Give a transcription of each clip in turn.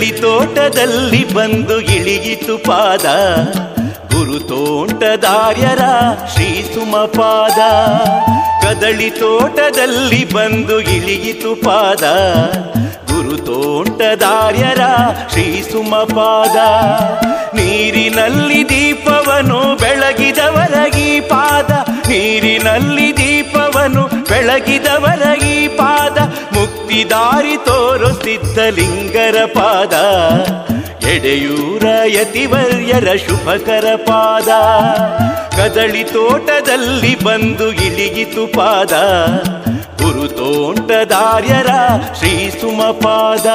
ಕದಳಿ ತೋಟದಲ್ಲಿ ಬಂದು ಇಳಿಯಿತು ಪಾದ ಗುರು ತೋಂಟದಾರ್ಯರ ಶ್ರೀ ಸುಮಪಾದ ಕದಳಿ ತೋಟದಲ್ಲಿ ಬಂದು ಇಳಿಯಿತು ಪಾದ ಗುರು ತೋಂಟದಾರ್ಯರ ಶ್ರೀ ಸುಮಪಾದ ನೀರಿನಲ್ಲಿ ದೀಪವನು ಬೆಳಗಿದವರ ಈ ಪಾದ ನೀರಿನಲ್ಲಿ ದೀಪವನು ಬೆಳಗಿದವರ ಈ ಪಾದ ಮುಕ್ತಿದಾರಿ ತೋರು ಸಿದ್ಧಲಿಂಗರ ಪಾದ ಎಡೆಯೂರ ಯತಿವರ್ಯರ ಶುಭಕರ ಪಾದ ಕದಳಿ ತೋಟದಲ್ಲಿ ಬಂದು ಇಳಿಯಿತು ಪಾದ ಗುರು ತೋಂಟದಾರ್ಯರ ಶ್ರೀ ಸುಮಪಾದ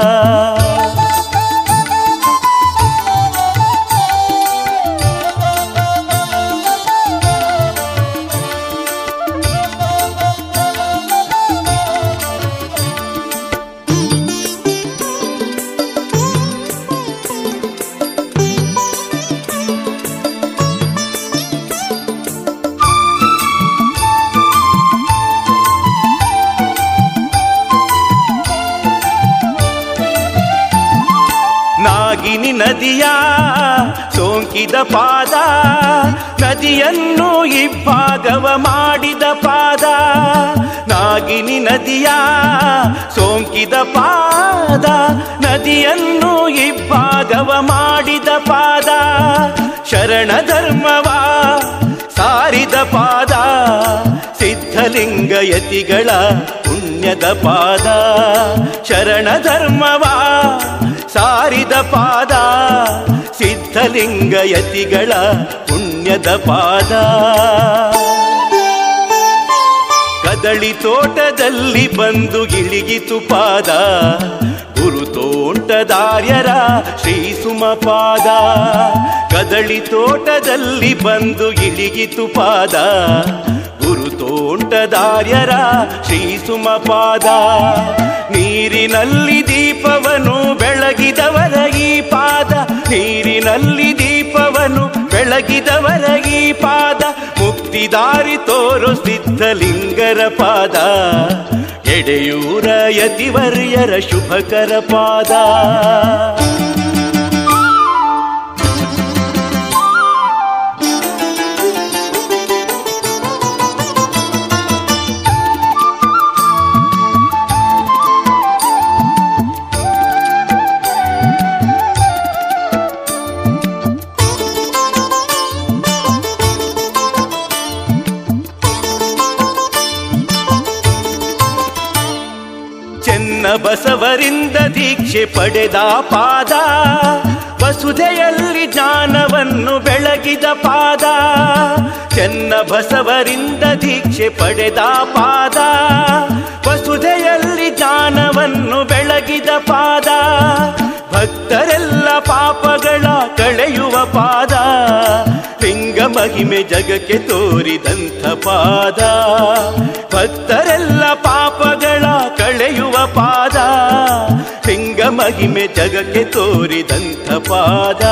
ನಾಗಿನಿ ನದಿಯ ಸೋಂಕಿದ ಪಾದ ನದಿಯನ್ನು ಇಬ್ಬಾಗವ ಮಾಡಿದ ಪಾದ ನಾಗಿನಿ ನದಿಯ ಸೋಂಕಿದ ಪಾದ ನದಿಯನ್ನು ಇಬ್ಬಾಗವ ಮಾಡಿದ ಪಾದ ಶರಣ ಧರ್ಮವ ಸಾರಿದ ಪಾದ ಸಿದ್ಧಲಿಂಗ ಯತಿಗಳ ಪುಣ್ಯದ ಪಾದ ಶರಣ ಧರ್ಮವ ಸಾರಿದ ಪಾದ ಸಿದ್ಧಲಿಂಗ ಯತಿಗಳ ಪುಣ್ಯದ ಪಾದ ಕದಳಿ ತೋಟದಲ್ಲಿ ಬಂದು ಇಳಿಗಿತು ಪಾದ ಗುರು ತೋಂಟದಾರ್ಯರ ಶ್ರೀ ಸುಮಪಾದ ಕದಳಿ ತೋಟದಲ್ಲಿ ಬಂದು ಇಳಿಗಿತು ಪಾದ ಗುರು ತೋಂಟದಾರ್ಯರ ಶ್ರೀ ಸುಮಪಾದ ನೀರಿನಲ್ಲಿ ದೀಪವನು ಬೆಳಗಿದವರ ಈ ಪಾದ ನೀರಿನಲ್ಲಿ ದೀಪವನು ಬೆಳಗಿದವರ ಈ ಪಾದ ಮುಕ್ತಿದಾರಿ ತೋರು ಸಿದ್ಧಲಿಂಗರ ಪಾದ ಎಡೆಯೂರ ಯತಿವರ್ಯರ ಶುಭಕರ ಪಾದ ಚೆನ್ನ ಬಸವರಿಂದ ದೀಕ್ಷೆ ಪಡೆದ ಪಾದ ವಸುಧೆಯಲ್ಲಿ ಜ್ಞಾನವನ್ನು ಬೆಳಗಿದ ಪಾದ ಚೆನ್ನ ಬಸವರಿಂದ ದೀಕ್ಷೆ ಪಡೆದ ಪಾದ ವಸುಧೆಯಲ್ಲಿ ಜ್ಞಾನವನ್ನು ಬೆಳಗಿದ ಪಾದ ಭಕ್ತರೆಲ್ಲ ಪಾಪಗಳ ಕಳೆಯುವ ಪಾದ ಲಿಂಗ ಮಹಿಮೆ ಜಗಕ್ಕೆ ತೋರಿದಂಥ ಪಾದ ಭಕ್ತರೆಲ್ಲ ಪಾಪಗಳ ಕಳೆಯುವ ಪಾದ ಲಿಂಗ ಮಹಿಮೆ ಜಗಕ್ಕೆ ತೋರಿದಂಥ ಪಾದ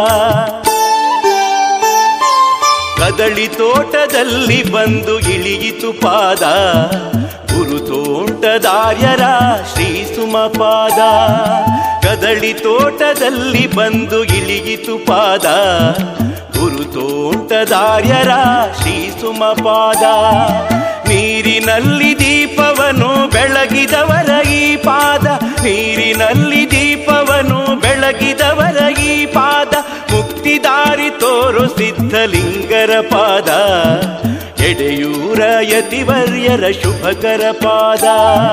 ಕದಳಿ ತೋಟದಲ್ಲಿ ಬಂದು ಇಳಿಯಿತು ಪಾದ ಗುರು ತೋಂಟದಾರ್ಯರ ಶ್ರೀ ಸುಮಪಾದ ಕದಳಿ ತೋಟದಲ್ಲಿ ಬಂದು ಇಳಿಯಿತು ಪಾದ ಗುರು ತೋಂಟದಾರ್ಯರ ಶ್ರೀ ಸುಮಪಾದ ನೀರಿನಲ್ಲಿ ದೀಪವನು ಬೆಳಗಿದವರ ಈ ಪಾದ ನೀರಿನಲ್ಲಿ ದೀಪವನು ಬೆಳಗಿದವರ ಈ ಪಾದ ಮುಕ್ತಿದಾರಿ ತೋರು ಸಿದ್ಧಲಿಂಗರ ಪಾದ ಎಡೆಯೂರ ಯತಿವರ್ಯರ ಶುಭಕರ ಪಾದ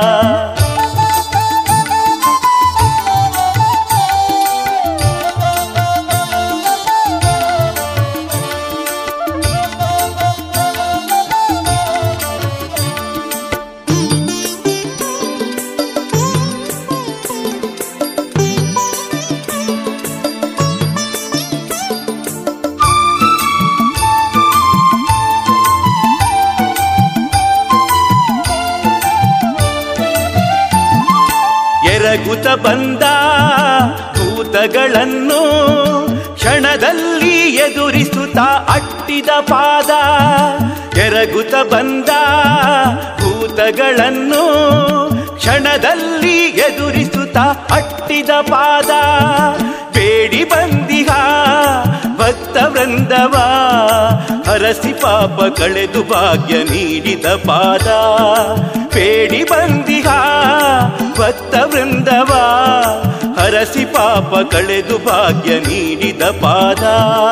ಎರಗುತ ಬಂದ ಭೂತಗಳನ್ನು ಕ್ಷಣದಲ್ಲಿ ಎದುರಿಸುತ್ತಾ ಅಟ್ಟಿದ ಪಾದ ಎರಗುತ ಬಂದ ಭೂತಗಳನ್ನು ಕ್ಷಣದಲ್ಲಿ ಎದುರಿಸುತ್ತ ಅಂತ ಅಟ್ಟಿದ ಪಾದ ಬೇಡಿ ಬಂದಿಹ ಭಕ್ತ ವೃಂದವ ಹರಸಿ ಪಾಪ ಕಳೆದು ಭಾಗ್ಯ ನೀಡಿದ ಪಾದ ಬೇಡಿ ಬಂದಿಹ ಭಕ್ತ ವೃಂದವ ಹರಸಿ ಪಾಪ ಕಳೆದು ಭಾಗ್ಯ ನೀಡಿದ ಪಾದ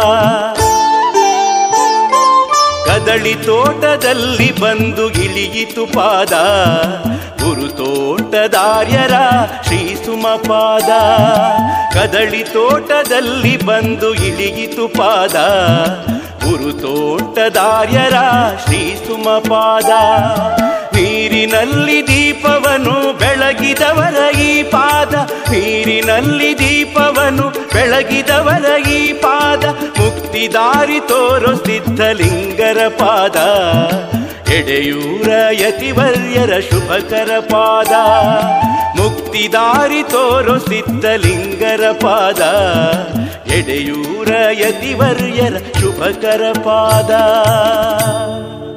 ಕದಳಿ ತೋಟದಲ್ಲಿ ಬಂದು ಇಳಿಯಿತು ಪಾದ ಗುರು ತೋಟದಾರ್ಯರ ಶ್ರೀ ಸುಮಪಾದ ಕದಳಿ ತೋಟದಲ್ಲಿ ಬಂದು ಇಳಿಯಿತು ಪಾದ ಗುರು ತೋಟದಾರ್ಯರ ಶ್ರೀ ಸುಮಪಾದ ನೀರಿನಲ್ಲಿ ದೀಪವನ್ನು ಬೆಳಗಿದವರ ಈ ಪಾದ ನೀರಿನಲ್ಲಿ ದೀಪವನ್ನು ಬೆಳಗಿದವರ ಈ ಪಾದ ಮುಕ್ತಿದಾರಿ ತೋರೋ ಸಿದ್ಧಲಿಂಗರ ಪಾದ ಎಡೆಯೂರ ಯತಿವರ್ಯರ ಶುಭಕರ ಪಾದ ಮುಕ್ತಿದಾರಿ ತೋರೋ ಸಿದ್ಧಲಿಂಗರ ಪಾದ ಎಡೆಯೂರ ಯತಿವರ್ಯರ ಶುಭಕರ ಪಾದ